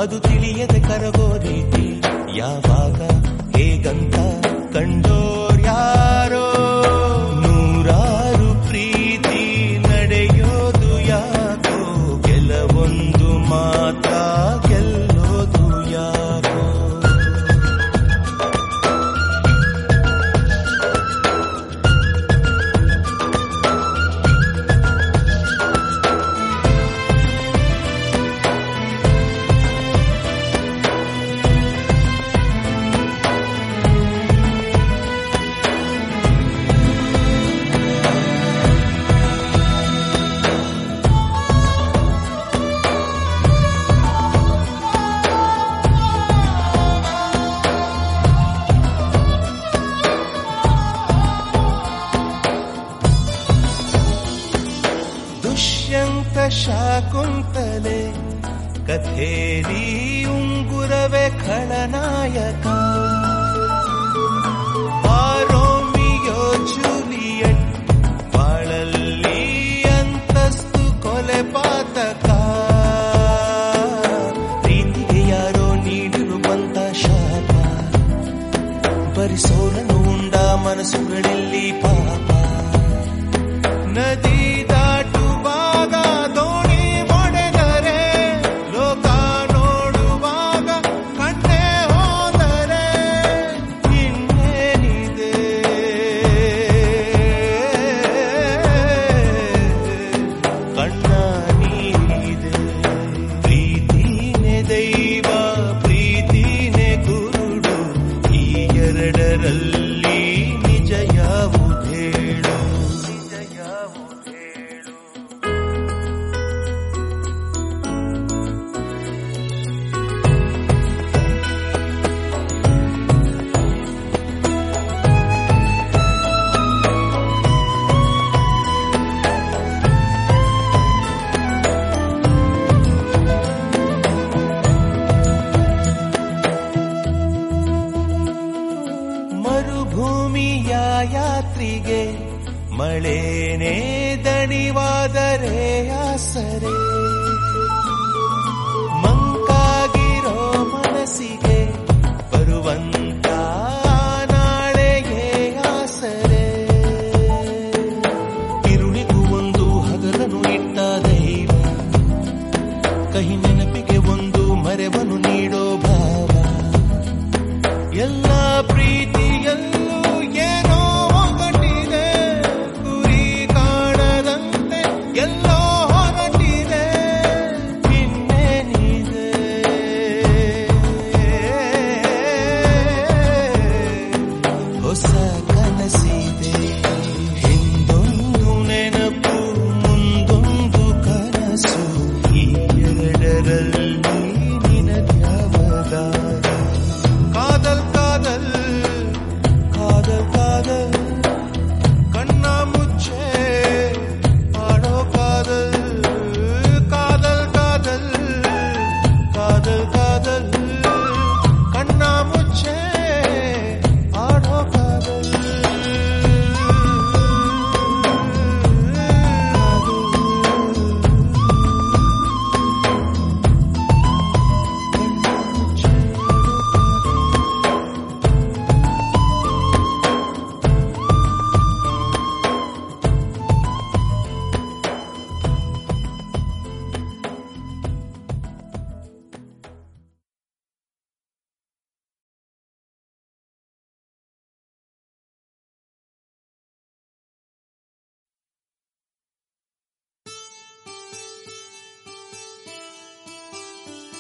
ಅದು ತಿಳಿಯದೆ ಕರಗೋ ರೀತಿ ಯಾವಾಗ ಹೇಗಂತ ಕಂಡೋರ್ಯಾರೋ ನೂರಾರು ಪ್ರೀತಿ ನಡೆಯೋದು ಯಾಕೋ ಕೆಲವೊಂದು ಮಾತ್ರ ಗೆಲ್ಲೋದು ಯಾಕೋ ದುಷ್ಯಂತ ಶಾಕುಂತಲೆ ಕಥೇರಿ ಉಂಗುರವೇ ಖಳನಾಯಕ ಆರೋಮಿಯೋ ಜೂಲಿಯಟ್ ಬಾಳಲ್ಲಿ ಅಂತಸ್ತು ಕೊಲೆ ಪಾತಕ ಪ್ರೀತಿಗೆ ಯಾರೋ ನೀಡಿರುವಂತ ಶಾಪ ಬರಿ ಸೋಲನ್ನು ಉಂಡ ಮನಸ್ಸುಗಳಲ್ಲಿ ಪಾಪ ನದಿ ದಾಟುವಾಗ ದೋಣಿ ಒಡೆದರೆ ಲೋಕ ನೋಡುವಾಗ ಕಣ್ಣೆ ಹೋದರೆ ಇನ್ನೇನಿದೆ ಕಣ್ಣ ನೀರಿದೆ ಪ್ರೀತಿನೇ ದೈವ ಪ್ರೀತಿನೇ ಕುರುಡು ಈ ಎರಡರಲ್ಲಿ ನಿಜ ಯಾವುದೇಳು ನಿಜ ಯಾವುದೇಳು ಮರುಭೂಮಿಯ ಯಾತ್ರಿಗೆ ಮಳೆನೇ ದಣಿವಾದರೆ ಆಸರೆ